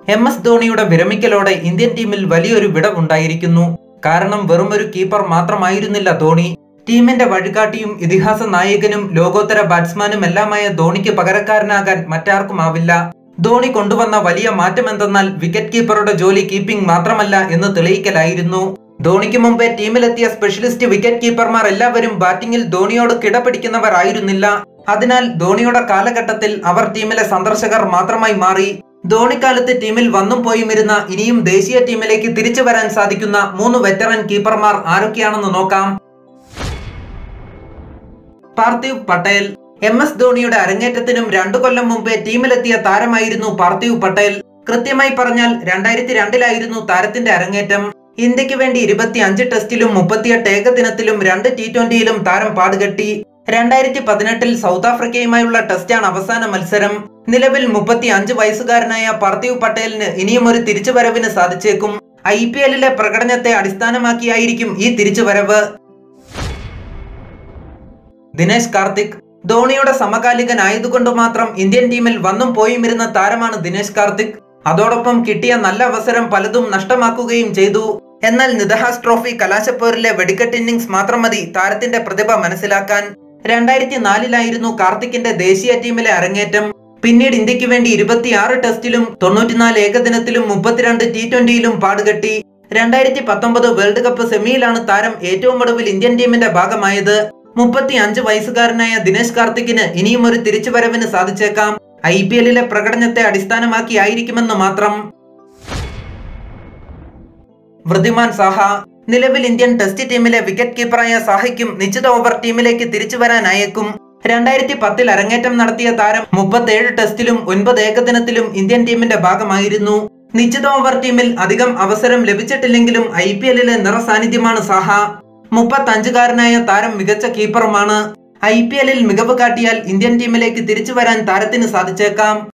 M S ധോണിയുടെ വിരമിക്കലോടെ Indian ടീമിൽ വലിയൊരു വിടവുണ്ടായിരിക്കുന്നു കാരണം വെറുമൊരു കീപ്പർ മാത്രമായിരുന്നില്ല ധോണി ടീമിന്റെ വഴികാട്ടിയും ഇതിഹാസ നായകനും ലോകോത്തര ബാറ്റ്സ്മാനും എല്ലാമായ ധോണിക്ക് പകരക്കാരനാകാൻ മറ്റാർക്കുമാവില്ല ധോണി കൊണ്ടുവന്ന വലിയ മാറ്റമെന്തെന്നാൽ വിക്കറ്റ് കീപ്പറുടെ ജോലി കീപ്പിംഗ് മാത്രമല്ല എന്ന് തെളിയിക്കലായിരുന്നു ധോണിക്ക് മുമ്പേ ടീമിലെത്തിയ സ്പെഷ്യലിസ്റ്റ് വിക്കറ്റ് കീപ്പർമാർ എല്ലാവരും ബാറ്റിംഗിൽ ധോണിയോട് കിടപിടിക്കുന്നവരായിരുന്നില്ല അതിനാൽ ധോണിയുടെ കാലഘട്ടത്തിൽ അവർ ടീമിലെ സന്ദർശകർ മാത്രമായി മാറി ധോണിക്കാലത്ത് ടീമിൽ വന്നും പോയും ഇരുന്ന ഇനിയും ദേശീയ ടീമിലേക്ക് തിരിച്ചു വരാൻ സാധിക്കുന്ന മൂന്ന് വെറ്ററൻ കീപ്പർമാർ ആരൊക്കെയാണെന്ന് നോക്കാം പാർത്ഥിവ് പട്ടേൽ എം എസ് ധോണിയുടെ അരങ്ങേറ്റത്തിനും രണ്ടു കൊല്ലം മുമ്പേ ടീമിലെത്തിയ താരമായിരുന്നു പാർത്ഥിവ് പട്ടേൽ കൃത്യമായി പറഞ്ഞാൽ രണ്ടായിരത്തി രണ്ടിലായിരുന്നു താരത്തിന്റെ അരങ്ങേറ്റം ഇന്ത്യക്ക് വേണ്ടി ഇരുപത്തി അഞ്ച് ടെസ്റ്റിലും മുപ്പത്തിയെട്ട് ഏകദിനത്തിലും രണ്ട് ടി ട്വന്റിയിലും താരം പാടുകെട്ടി രണ്ടായിരത്തി പതിനെട്ടിൽ സൗത്ത് ആഫ്രിക്കയുമായുള്ള ടെസ്റ്റാണ് അവസാന മത്സരം നിലവിൽ മുപ്പത്തി അഞ്ച് വയസ്സുകാരനായ പാർത്ഥിവ് പട്ടേലിന് ഇനിയും ഒരു തിരിച്ചുവരവിന് സാധിച്ചേക്കും ഐ പി എല്ലിലെ പ്രകടനത്തെ അടിസ്ഥാനമാക്കിയായിരിക്കും ഈ തിരിച്ചുവരവ് ദിനേശ് കാർത്തിക് ധോണിയുടെ സമകാലികനായതുകൊണ്ട് മാത്രം ഇന്ത്യൻ ടീമിൽ വന്നും പോയും ഇരുന്ന താരമാണ് ദിനേശ് കാർത്തിക് അതോടൊപ്പം കിട്ടിയ നല്ല അവസരം പലതും നഷ്ടമാക്കുകയും ചെയ്തു എന്നാൽ നിദഹാസ് ട്രോഫി കലാശപ്പോരിലെ വെടിക്കെട്ട് ഇന്നിംഗ്സ് മാത്രം മതി താരത്തിന്റെ പ്രതിഭ മനസ്സിലാക്കാൻ രണ്ടായിരത്തി നാലിലായിരുന്നു കാർത്തിക്കിന്റെ ദേശീയ ടീമിലെ അരങ്ങേറ്റം പിന്നീട് ഇന്ത്യക്ക് വേണ്ടി ഇരുപത്തിയാറ് ടെസ്റ്റിലും തൊണ്ണൂറ്റിനാല് ഏകദിനത്തിലും മുപ്പത്തിരണ്ട് ടി ട്വന്റിയിലും പാടുകെട്ടി രണ്ടായിരത്തി പത്തൊമ്പത് വേൾഡ് കപ്പ് സെമിയിലാണ് താരം ഏറ്റവും ഒടുവിൽ ഇന്ത്യൻ ടീമിന്റെ ഭാഗമായത് മുപ്പത്തി അഞ്ച് വയസ്സുകാരനായ ദിനേശ് കാർത്തിക്കിന് ഇനിയും ഒരു തിരിച്ചുവരവിന് സാധിച്ചേക്കാം ഐ പി എല്ലിലെ പ്രകടനത്തെ അടിസ്ഥാനമാക്കി ആയിരിക്കുമെന്ന് മാത്രം വൃദ്ധിമാൻ സാഹ നിലവിൽ ഇന്ത്യൻ ടെസ്റ്റ് ടീമിലെ വിക്കറ്റ് കീപ്പറായ സാഹയ്ക്കും നിശ്ചിത ഓവർ ടീമിലേക്ക് തിരിച്ചു വരാനായേക്കും രണ്ടായിരത്തി പത്തിൽ അരങ്ങേറ്റം നടത്തിയ താരം മുപ്പത്തേഴ് ടെസ്റ്റിലും ഒൻപത് ഏകദിനത്തിലും ഇന്ത്യൻ ടീമിന്റെ ഭാഗമായിരുന്നു നിശ്ചിത ഓവർ ടീമിൽ അധികം അവസരം ലഭിച്ചിട്ടില്ലെങ്കിലും ഐ പി എല്ലിലെ നിറസാന്നിധ്യമാണ് സാഹ മുപ്പത്തഞ്ചുകാരനായ താരം മികച്ച കീപ്പറുമാണ് ഐ പി എല്ലിൽ മികവ് കാട്ടിയാൽ ഇന്ത്യൻ ടീമിലേക്ക് തിരിച്ചു വരാൻ താരത്തിന് സാധിച്ചേക്കാം